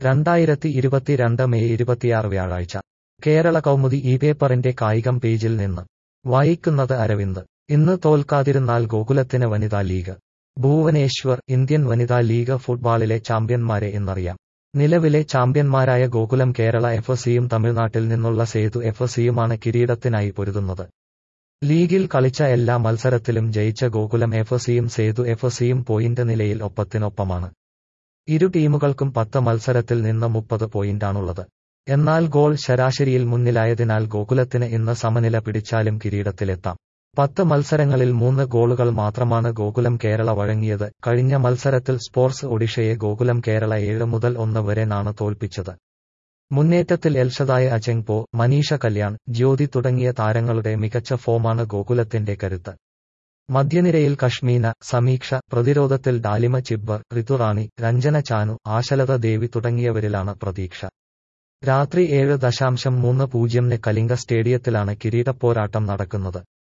രണ്ടായിരത്തി ഇരുപത്തിരണ്ട് മെയ് ഇരുപത്തിയാറ് വ്യാഴാഴ്ച കേരള കൗമുദി ഈ പേപ്പറിന്റെ കായികം പേജിൽ നിന്ന് വായിക്കുന്നത് അരവിന്ദ് ഇന്ന് തോൽക്കാതിരുന്നാൽ ഗോകുലത്തിന് വനിതാ ലീഗ് ഭുവനേശ്വർ ഇന്ത്യൻ വനിതാ ലീഗ് ഫുട്ബോളിലെ ചാമ്പ്യന്മാരെ എന്നറിയാം നിലവിലെ ചാമ്പ്യന്മാരായ ഗോകുലം കേരള എഫ് സിയും തമിഴ്നാട്ടിൽ നിന്നുള്ള സേതു എഫ് സിയുമാണ് കിരീടത്തിനായി പൊരുതുന്നത് ലീഗിൽ കളിച്ച എല്ലാ മത്സരത്തിലും ജയിച്ച ഗോകുലം എഫ് സിയും സേതു എഫ് സിയും പോയിന്റ് നിലയിൽ ഒപ്പത്തിനൊപ്പമാണ് ഇരു ടീമുകൾക്കും പത്ത് മത്സരത്തിൽ നിന്ന് മുപ്പത് പോയിന്റാണുള്ളത് എന്നാൽ ഗോൾ ശരാശരിയിൽ മുന്നിലായതിനാൽ ഗോകുലത്തിന് ഇന്ന് സമനില പിടിച്ചാലും കിരീടത്തിലെത്താം പത്ത് മത്സരങ്ങളിൽ മൂന്ന് ഗോളുകൾ മാത്രമാണ് ഗോകുലം കേരള വഴങ്ങിയത് കഴിഞ്ഞ മത്സരത്തിൽ സ്പോർട്സ് ഒഡീഷയെ ഗോകുലം കേരള ഏഴ് മുതൽ ഒന്ന് വരെ നാണ് തോൽപ്പിച്ചത് മുന്നേറ്റത്തിൽ എൽഷദായ അജങ്പോ മനീഷ കല്യാൺ ജ്യോതി തുടങ്ങിയ താരങ്ങളുടെ മികച്ച ഫോമാണ് ഗോകുലത്തിന്റെ കരുത്ത് മധ്യനിരയിൽ കശ്മീന സമീക്ഷ പ്രതിരോധത്തിൽ ഡാലിമ ചിബ്ബർ ഋതുറാണി രഞ്ജന ചാനു ആശലത ദേവി തുടങ്ങിയവരിലാണ് പ്രതീക്ഷ രാത്രി ഏഴ് ദശാംശം മൂന്ന് പൂജ്യംന് കലിംഗ സ്റ്റേഡിയത്തിലാണ് കിരീടപ്പോരാട്ടം നടക്കുന്നത്